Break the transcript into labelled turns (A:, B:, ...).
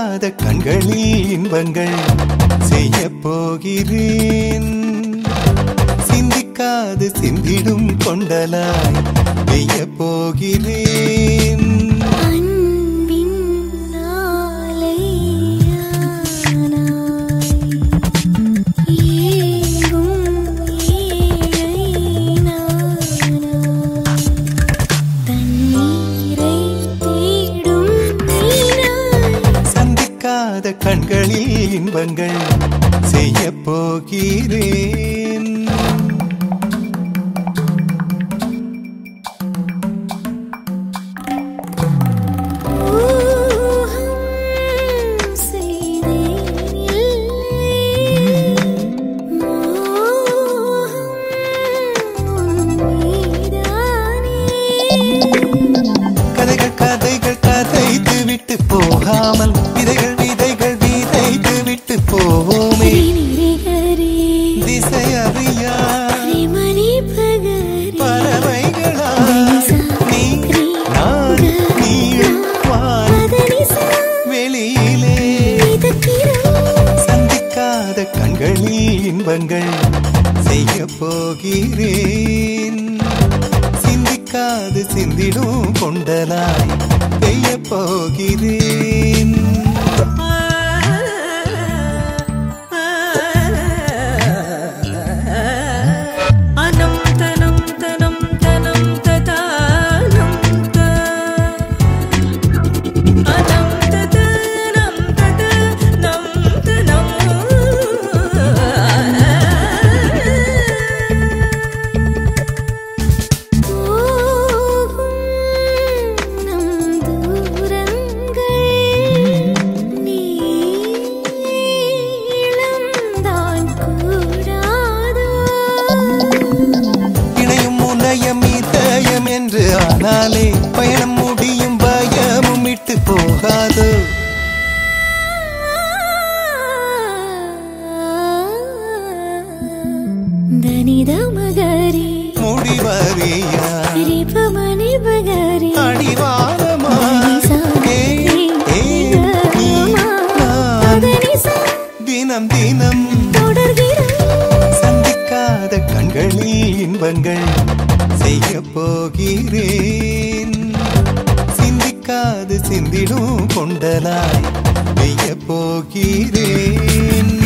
A: சிந்திக்காத கண்களில் இன்பங்கள் செய்ய போகிறேன் சிந்திக்காது சிந்திடும் கொண்டலாய் பெய்ய போகிறேன்
B: அன்பின் ஆலையானாய் ஏங்கும் ஏழை நானாய் தண்ணீரை தேடும் மீனாய்
A: சந்திக்காத கண்களில் இன்பங்கள் செய்ய போகிறேன்
B: ஊகம் செய்தேன் இல்லை மோகம் உன்மீதானே
A: கதைகள் கதைகள் கதைத்து விட்டு போகாமல் விதைகள் விதைகள் விதைத்து விட்டு போவோமே
B: நிரிகரே
A: திசை அறியா
B: மணி பகரே
A: பறவைகளா நீ நான் நீள் வான்
B: பதனிசா
A: வெளியிலே
B: மிதக்கிறோம்
A: சந்திக்காத கண்களில் இன்பங்கள் செய்ய போகிறேன் சிந்திக்காது சிந்திடும் கொண்டலாய் பெய்ய போகிறேன்
C: அனம் தனம் தனம் தனம் ததானம் த அனம் ததனம் ததனம் தனம்
B: போகும் நம் தூரங்கள் நீளம்தான் கூடாதோ
A: இணையும் முனையம் இதயம் என்று ஆனாலே பயணம் முடியும் பயமும் விட்டு போகாது
B: தனித மகரி
A: முடிவறியா
B: ரிபமணி பகரி
A: அடிவாரமா ஏ, ஏ, நீ, நான்
B: பதனிசா
A: தினம் தினம்
B: தொடர்கிறோம்
A: சந்திக்காத கண்களில் இன்பங்கள் செய்ய போகிறேன் சிந்திக்காது சிந்திடும் கொண்டலாய் பெய்ய போகிறேன்